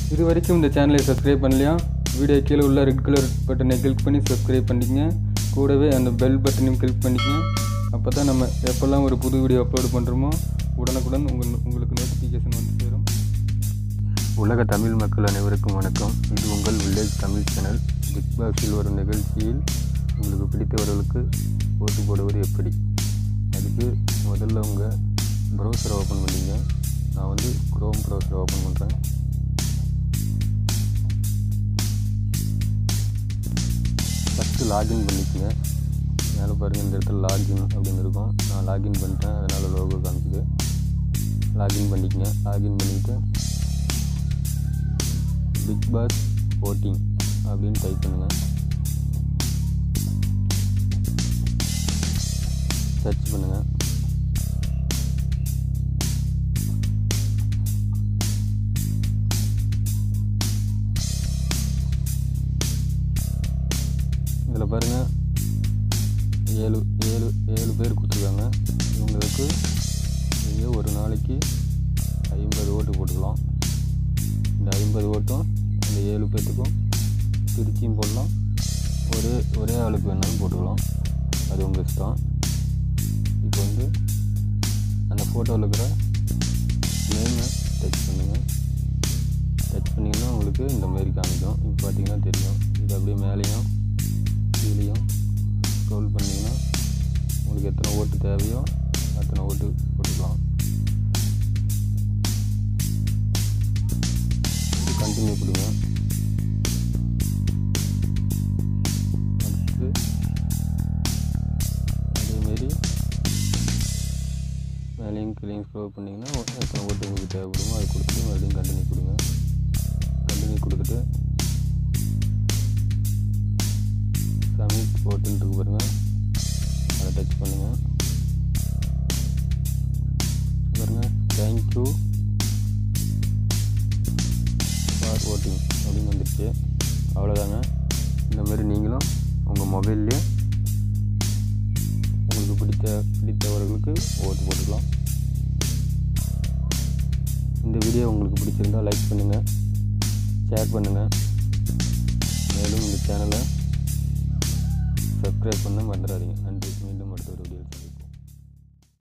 இது வரைக்கும் இந்த சேனலை சப்ஸ்கிரைப் பண்ணலையா வீடியோ கீழே உள்ள ரெட் கலர் பட்டனை கிளிக் பண்ணி சப்ஸ்கிரைப் பண்ணிக்கங்க கூடவே அந்த பெல் பட்டனையும் கிளிக் பண்ணிக்கங்க அப்போ தான் நம்ம எப்போல்லாம் ஒரு புது வீடியோ அப்லோட் பண்ணுறோமோ உடனுக்குடன் உங்கள் உங்களுக்கு நோட்டிஃபிகேஷன் வந்து சேரும் உலக தமிழ் மக்கள் அனைவருக்கும் வணக்கம் இது உங்கள் வில்லேஜ் தமிழ் சேனல் பிக் பாக்ஸில் வரும் நிகழ்ச்சியில் உங்களுக்கு பிடித்தவர்களுக்கு ஓட்டு போடுவது எப்படி அதுக்கு முதல்ல உங்கள் ப்ரௌசரை ஓப்பன் பண்ணிங்க நான் வந்து குரோம் ப்ரௌசரை ஓப்பன் பண்ணுறேன் ஃபஸ்ட்டு லாகின் பண்ணிக்கங்க மேலே பாருங்கள் இந்த இடத்துல லாகின் அப்படின்னு இருக்கும் நான் லாகின் பண்ணிட்டேன் அதனால் லோகோ காமிக்குது லாகின் பண்ணிக்கங்க லாகின் பண்ணிவிட்டு பிக் பாஸ் ஓட்டிங் அப்படின்னு டைப் பண்ணுங்கள் சர்ச் பண்ணுங்கள் இதில் பாருங்கள் ஏழு ஏழு ஏழு பேர் கொடுத்துருக்காங்க இவங்களுக்கு நீங்கள் ஒரு நாளைக்கு ஐம்பது ஓட்டு போட்டுக்கலாம் இந்த ஐம்பது ஓட்டும் இந்த ஏழு பேர்த்துக்கும் பிரிச்சியும் போடலாம் ஒரே ஒரே ஆளுக்கு வேணாலும் போட்டுக்கலாம் அது உங்கள் இஷ்டம் இப்போ வந்து அந்த ஃபோட்டோவில் இருக்கிற நேமை டச் பண்ணுங்கள் டச் பண்ணிங்கன்னா உங்களுக்கு இந்த மாதிரி காமிக்கும் இப்போ பார்த்தீங்கன்னா தெரியும் இது அப்படியே மேலேயும் கீழேயும் ஸ்க்ரோல் பண்ணிங்கன்னா உங்களுக்கு எத்தனை ஓட்டு தேவையோ அத்தனை ஓட்டு போட்டுக்கலாம் கண்டினியூ கொடுங்க அடுத்து அதேமாரி மேலேயும் கீழேயும் ஸ்க்ரோல் பண்ணிங்கன்னா எத்தனை ஓட்டு உங்களுக்கு தேவைப்படுமோ அதை கொடுத்துட்டு மறுபடியும் கண்டினியூ கொடுங்க கண்டினியூ கொடுத்துட்டு சப்மிட் ஓட்டுன்னு இருக்கு பாருங்கள் அதை டச் பண்ணுங்கள் பாருங்கள் தேங்க்யூ ஃபார் ஓட்டிங் அப்படின்னு வந்துடுச்சு அவ்வளோதாங்க இந்த மாதிரி நீங்களும் உங்கள் மொபைல்லே உங்களுக்கு பிடித்த பிடித்தவர்களுக்கு ஓட்டு போட்டுக்கலாம் இந்த வீடியோ உங்களுக்கு பிடிச்சிருந்தால் லைக் பண்ணுங்கள் ஷேர் பண்ணுங்கள் மேலும் இந்த சேனலை சப்ஸ்கிரைப் பண்ண மறந்துடாதீங்க நன்றி